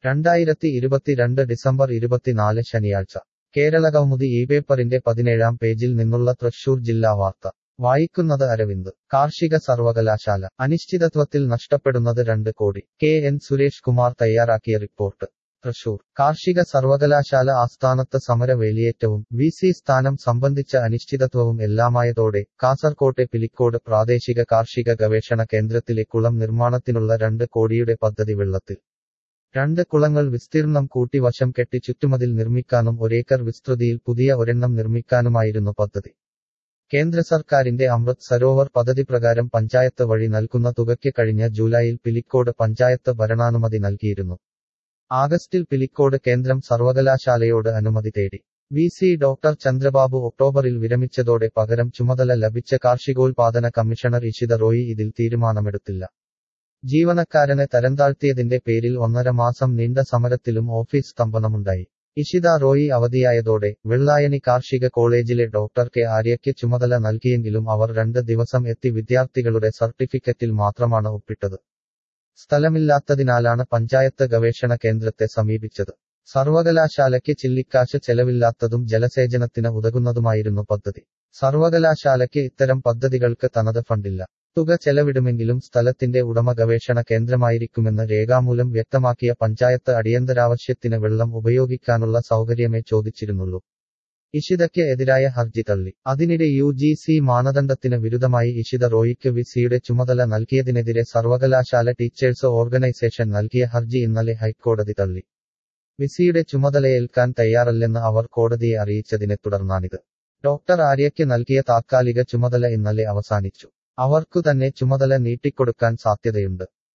രണ്ടായിരത്തി ഇരുപത്തിരണ്ട് ഡിസംബർ ഇരുപത്തിനാല് ശനിയാഴ്ച കേരളകൗമുദി ഈ പേപ്പറിന്റെ പതിനേഴാം പേജിൽ നിന്നുള്ള തൃശൂർ ജില്ലാ വാർത്ത വായിക്കുന്നത് അരവിന്ദ് കാർഷിക സർവകലാശാല അനിശ്ചിതത്വത്തിൽ നഷ്ടപ്പെടുന്നത് രണ്ട് കോടി കെ എൻ സുരേഷ് കുമാർ തയ്യാറാക്കിയ റിപ്പോർട്ട് തൃശൂർ കാർഷിക സർവകലാശാല ആസ്ഥാനത്ത് സമരവേലിയേറ്റവും വി സി സ്ഥാനം സംബന്ധിച്ച അനിശ്ചിതത്വവും എല്ലാമായതോടെ കാസർകോട്ടെ പിലിക്കോട് പ്രാദേശിക കാർഷിക ഗവേഷണ കേന്ദ്രത്തിലെ കുളം നിർമ്മാണത്തിനുള്ള രണ്ട് കോടിയുടെ പദ്ധതി വെള്ളത്തിൽ രണ്ട് കുളങ്ങൾ വിസ്തീർണം കൂട്ടി വശം കെട്ടി ചുറ്റുമതിൽ നിർമ്മിക്കാനും ഒരേക്കർ വിസ്തൃതിയിൽ പുതിയ ഒരെണ്ണം നിർമ്മിക്കാനുമായിരുന്നു പദ്ധതി കേന്ദ്ര സർക്കാരിന്റെ അമൃത് സരോവർ പദ്ധതി പ്രകാരം പഞ്ചായത്ത് വഴി നൽകുന്ന തുകയ്ക്ക് കഴിഞ്ഞ ജൂലൈയിൽ പിലിക്കോട് പഞ്ചായത്ത് ഭരണാനുമതി നൽകിയിരുന്നു ആഗസ്റ്റിൽ പിലിക്കോട് കേന്ദ്രം സർവകലാശാലയോട് അനുമതി തേടി വി സി ഡോക്ടർ ചന്ദ്രബാബു ഒക്ടോബറിൽ വിരമിച്ചതോടെ പകരം ചുമതല ലഭിച്ച കാർഷികോൽപാദന കമ്മീഷണർ ഇഷിത റോയി ഇതിൽ തീരുമാനമെടുത്തില്ല ജീവനക്കാരനെ തരംതാഴ്ത്തിയതിന്റെ പേരിൽ ഒന്നര മാസം നീണ്ട സമരത്തിലും ഓഫീസ് സ്തംഭനമുണ്ടായി ഇഷിത റോയി അവധിയായതോടെ വെള്ളായണി കാർഷിക കോളേജിലെ ഡോക്ടർ കെ ആര്യയ്ക്ക് ചുമതല നൽകിയെങ്കിലും അവർ രണ്ട് ദിവസം എത്തി വിദ്യാർത്ഥികളുടെ സർട്ടിഫിക്കറ്റിൽ മാത്രമാണ് ഒപ്പിട്ടത് സ്ഥലമില്ലാത്തതിനാലാണ് പഞ്ചായത്ത് ഗവേഷണ കേന്ദ്രത്തെ സമീപിച്ചത് സർവകലാശാലയ്ക്ക് ചില്ലിക്കാശ് ചെലവില്ലാത്തതും ജലസേചനത്തിന് ഉതകുന്നതുമായിരുന്നു പദ്ധതി സർവകലാശാലയ്ക്ക് ഇത്തരം പദ്ധതികൾക്ക് തനത് ഫണ്ടില്ല തുക ചെലവിടുമെങ്കിലും സ്ഥലത്തിന്റെ ഉടമ ഗവേഷണ കേന്ദ്രമായിരിക്കുമെന്ന് രേഖാമൂലം വ്യക്തമാക്കിയ പഞ്ചായത്ത് അടിയന്തരാവശ്യത്തിന് വെള്ളം ഉപയോഗിക്കാനുള്ള സൗകര്യമേ ചോദിച്ചിരുന്നുള്ളൂ ഇഷിതയ്ക്ക് എതിരായ ഹർജി തള്ളി അതിനിടെ യു ജി സി മാനദണ്ഡത്തിന് വിരുദ്ധമായി ഇഷിത റോയിക്ക് വി സിയുടെ ചുമതല നൽകിയതിനെതിരെ സർവകലാശാല ടീച്ചേഴ്സ് ഓർഗനൈസേഷൻ നൽകിയ ഹർജി ഇന്നലെ ഹൈക്കോടതി തള്ളി വിസിയുടെ ചുമതലയേൽക്കാൻ തയ്യാറല്ലെന്ന് അവർ കോടതിയെ അറിയിച്ചതിനെ തുടർന്നാണിത് ഡോക്ടർ ആര്യയ്ക്ക് നൽകിയ താത്കാലിക ചുമതല ഇന്നലെ അവസാനിച്ചു അവർക്കു തന്നെ ചുമതല നീട്ടിക്കൊടുക്കാൻ സാധ്യതയുണ്ട്